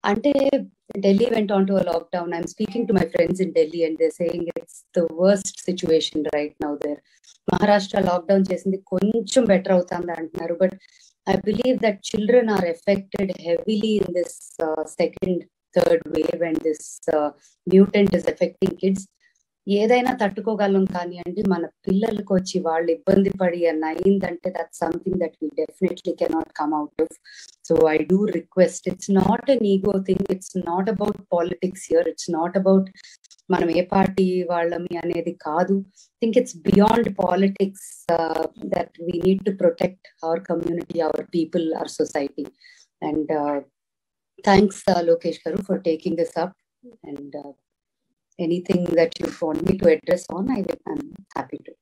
అంటే Delhi went on to lockdown I'm speaking to my friends in Delhi and they saying it's the worst situation right now there Maharashtra lockdown చేసింది కొంచెం better అవుతుంది అంటున్నారు but I believe that children are affected heavily in this second third wave and this mutant is affecting kids ఏదైనా తట్టుకోగలం కానీ అండి మన పిల్లలకు వచ్చి వాళ్ళు ఇబ్బంది పడి అని అయిందంటే that something that we definitely cannot come out of so I do request it's not an ego thing it's not about politics here it's not about మనం ఏ పార్టీ వాళ్ళమి అనేది కాదు think it's beyond politics that we need to protect our community our people our society and thanks Lokesh garu for taking this up and anything that you want me to address on, I will, I'm happy to.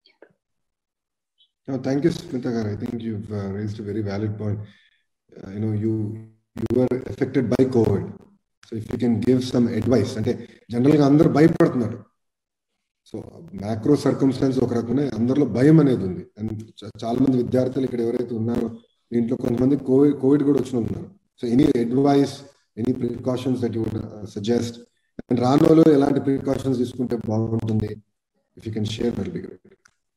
No, thank you, Smita Gar. I think you've uh, raised a very valid point. Uh, you know, you you were affected by COVID. So if you can give some advice, అంటే జనరల్గా అందరూ భయపడుతున్నారు so macro circumstances ఒక రకమైన అందరిలో భయం అనేది ఉంది అండ్ చాలా మంది విద్యార్థులు ఇక్కడ ఎవరైతే ఉన్నారో దీంట్లో కొంతమంది కోవిడ్ కోవిడ్ కూడా వచ్చిన ఉన్నారు so any advice any precautions that you suggest and రానోలో ఎలాంటి ప్రికాషన్స్ తీసుకుంటే బాగుంటుంది if you can share that be great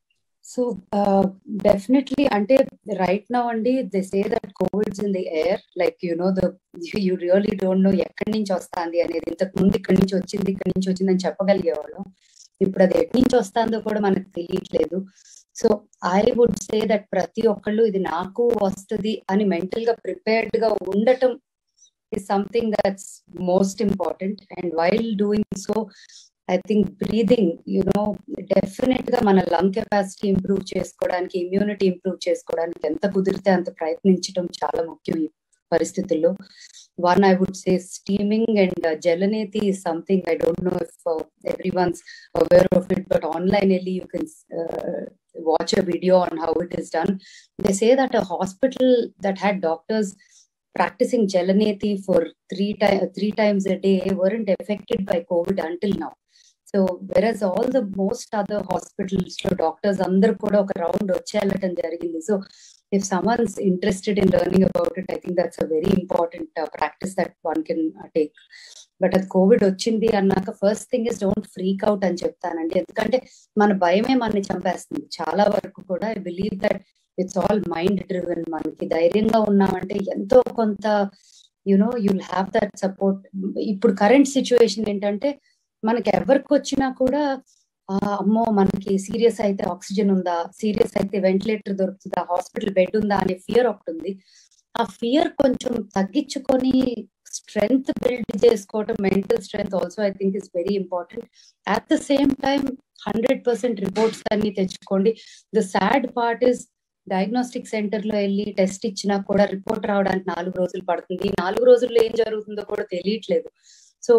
so definitely అంటే రైట్ నౌ అండి they say that COVID's in the air like you know the you really don't know ఎక్కడి నుంచి వస్తుంది అనేది ఇంతకు ముందు ఇక్కడి నుంచి వచ్చింది ఇక్కడి నుంచి వచ్చిందని చెప్పగలిగేవాళ్ళం ఇప్పుడు అది ఎక్కడి నుంచి వస్తుందో కూడా మనకు తెలియట్లేదు so I would say that ప్రతి ఒక్కళ్ళు ఇది నాకు వస్తుంది అని మెంటల్ గా ప్రిపేర్డ్ గా ఉండటం is something that's most important and while doing so I think breathing you know definite గా మన లంగ్ కెపాసిటీ ఇంప్రూవ్ చేసుకోవడానికి ఇమ్యూనిటీ ఇంప్రూవ్ చేసుకోవడానికి ఎంత కుదిరితే అంత ప్రయత్నించడం చాలా ముఖ్యం ఈ పరిస్థితుల్లో one I would say steaming and jalneti is something I don't know if everyone's aware of it but online వెళ్ళి you can watch a video on how it is done. They say that a hospital that had doctors practicing Jalaneti for three, ti- three times a day weren't affected by COVID until now. So versus all the most other hospitals లో doctors అందరు కూడా ఒక round వచ్చేయటం జరిగింది so if someone's interested in learning about it I think that's a very important practice that one can take but అది COVID వచ్చింది అన్నాక first thing is don't freak out అని చెప్తానండి ఎందుకంటే మన భయమే మనని చంపేస్తుంది చాలా వరకు కూడా I believe that it's all mind driven మనకి ధైర్యంగా ఉన్నామంటే ఎంతో కొంత you know you'll have that support ఇప్పుడు కరెంట్ సిచ్యువేషన్ ఏంటంటే మనకి ఎవరికి వచ్చినా కూడా అమ్మో మనకి సీరియస్ అయితే ఆక్సిజన్ ఉందా సీరియస్ అయితే వెంటిలేటర్ దొరుకుతుందా హాస్పిటల్ బెడ్ ఉందా అనే ఫియర్ ఒకటి ఉంది ఆ ఫియర్ కొంచెం తగ్గించుకొని స్ట్రెంగ్త్ బిల్డ్ చేసుకోవటం mental strength also I think is very important at the same time hundred percent reports అన్ని తెచ్చుకోండి the sad part is diagnostic centre లో వెళ్ళి టెస్ట్ ఇచ్చినా కూడా రిపోర్ట్ రావడానికి నాలుగు రోజులు పడుతుంది నాలుగు రోజుల్లో ఏం జరుగుతుందో కూడా తెలియట్లేదు so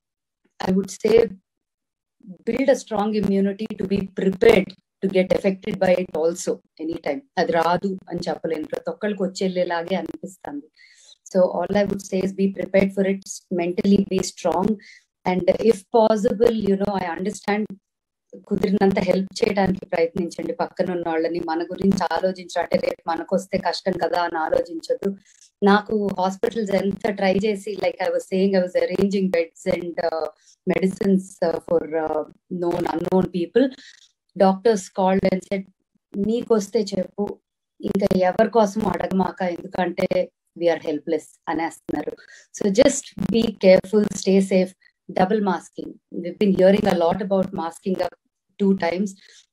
I would say build a strong immunity to be prepared to get affected by it also any time అది రాదు అని చెప్పలేను ప్రతి ఒక్కరికి వచ్చేలాగే అనిపిస్తుంది so all I would say be prepared for it mentally be strong and if possible you know I understand కుదిరినంత help చేయడానికి ప్రయత్నించండి పక్కన ఉన్న వాళ్ళని మన గురించి ఆలోచించడం అంటే రేపు మనకు వస్తే కష్టం కదా అని ఆలోచించద్దు నాకు హాస్పిటల్స్ ఎంత ట్రై చేసి like I was saying I was arranging beds and medicines for known unknown people doctors called and said నీకు వస్తే చెప్పు ఇంకా ఎవరి కోసం అడగమాక ఎందుకంటే వీఆర్ హెల్ప్లెస్ అనేస్తున్నారు so just be careful stay safe double masking. We've been hearing a lot about masking up two times.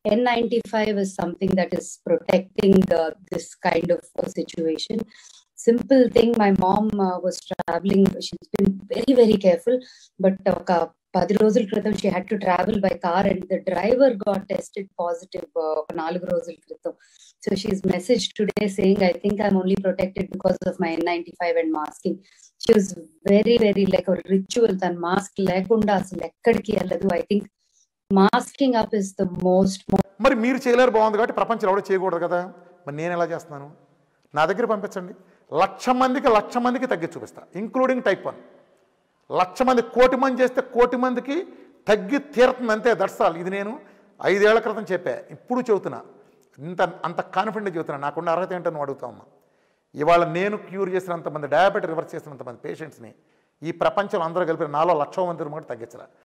N95 is something that is protecting uh, this kind of uh, situation. Simple thing, my mom uh, was traveling. She's been very, very careful. But uh, పది రోజుల క్రితం she had to travel by car and the driver got tested positive ఒక నాలుగు రోజుల క్రితం so she's message today saying I think I'm only protected because of my N ninety five and masking she was very very like ritual తన mask లేకుండా అసలు ఎక్కడికి వెళ్ళదు I think masking up is the most మరి మీరు చేయలేరు బాగుంది కాబట్టి ప్రపంచంలో ఎవడో చేయకూడదు కదా మరి నేను ఎలా చేస్తున్నాను నా దగ్గర పంపించండి లక్ష మందికి లక్ష మందికి తగ్గి చూపిస్తా ఇంక్లూడింగ్ టైప్ వన్ లక్ష మంది కోటి మంది చేస్తే కోటి మందికి తగ్గి తీరుతుంది అంతే దర్శాలు ఇది నేను ఐదేళ్ల క్రితం చెప్పా ఇప్పుడు చెబుతున్నా ఇంత అంత కాన్ఫిడెంట్ చెబుతున్నా నాకున్న అర్హత ఏంటో నువ్వు అడుగుతా ఉన్నా ఇవాళ నేను క్యూర్ చేసినంతమంది డయాబెటీ రివర్స్ చేసినంతమంది పేషెంట్స్ని ఈ ప్రపంచంలో అందరూ కలిపి నాలో లక్ష మంది కూడా తగ్గించరా